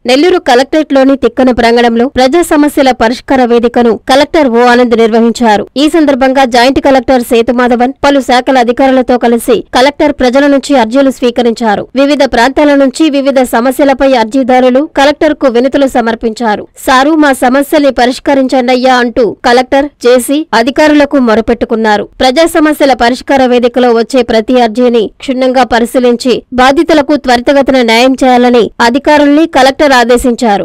నెల్లూరు కలెక్టరేట్లోని తిక్కన ప్రాంగణంలో ప్రజా సమస్యల పరిష్కార వేదికను కలెక్టర్ ఓ ఆనంద్ నిర్వహించారు ఈ సందర్భంగా జాయింట్ కలెక్టర్ సేతుమాధవన్ పలు శాఖల అధికారులతో కలిసి కలెక్టర్ ప్రజల నుంచి అర్జీలు స్వీకరించారు వివిధ ప్రాంతాల నుంచి వివిధ సమస్యలపై అర్జీదారులు కలెక్టర్ కు వినతులు సమర్పించారు సారు మా సమస్యల్ని పరిష్కరించండయ్యా అంటూ కలెక్టర్ జేసీ అధికారులకు మొరపెట్టుకున్నారు ప్రజా సమస్యల పరిష్కార వేదికలో వచ్చే ప్రతి అర్జీని క్షుణ్ణంగా పరిశీలించి బాధితులకు త్వరితగతిన న్యాయం చేయాలని అధికారుల్ని కలెక్టర్ ఆదేశించారు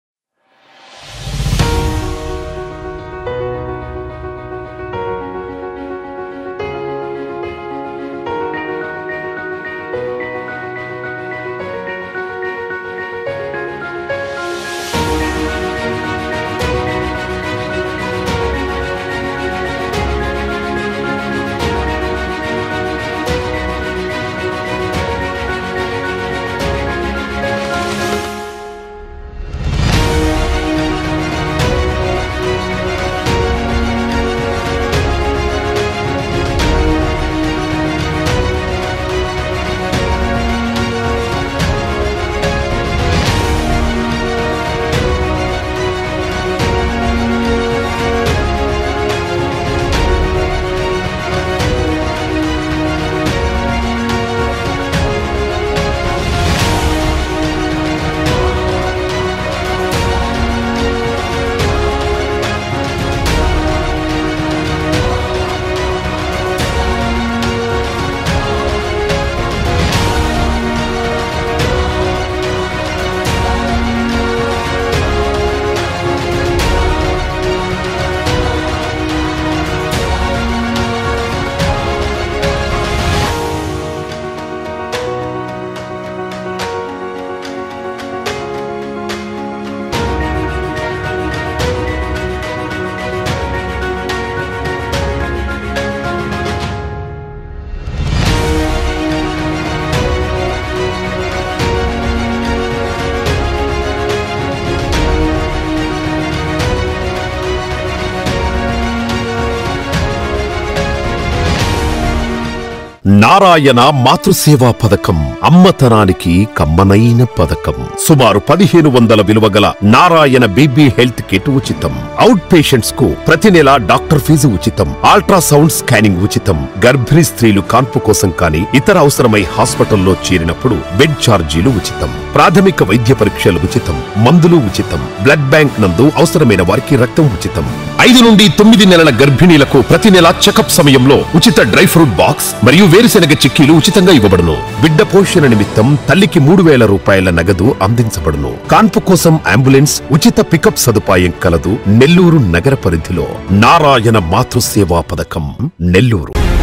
నారాయణ మాతృసేవా పథకం అమ్మతనానికి కమ్మనైన పథకం సుమారు పదిహేను వందల విలువ గల నారాయణ బీబీ హెల్త్ కిట్ ఉచితం అవుట్ పేషెంట్స్ కు ప్రతి నెల డాక్టర్ ఫీజు ఉచితం అల్ట్రాసౌండ్ స్కానింగ్ ఉచితం గర్భిణీ స్త్రీలు కాన్పు కోసం కానీ ఇతర అవసరమై హాస్పిటల్లో చేరినప్పుడు బెడ్ ఛార్జీలు ఉచితం ప్రాథమిక వైద్య పరీక్షలు ఉచితం మందులు ఉచితం బ్లడ్ బ్యాంక్ నందు అవసరమైన వారికి రక్తం ఉచితం ఐదు నుండి తొమ్మిది నెలల గర్భిణీలకు ప్రతి నెల చెకప్ సమయంలో ఉచిత డ్రై ఫ్రూట్ బాక్స్ మరియు వేరుశెనగ చిక్కీలు ఉచితంగా ఇవ్వబడును బిడ్డ పోషణ నిమిత్తం తల్లికి మూడు వేల రూపాయల నగదు అందించబడును కాన్పు కోసం అంబులెన్స్ ఉచిత పికప్ సదుపాయం కలదు నెల్లూరు నగర పరిధిలో నారాయణ మాతృసేవా పథకం నెల్లూరు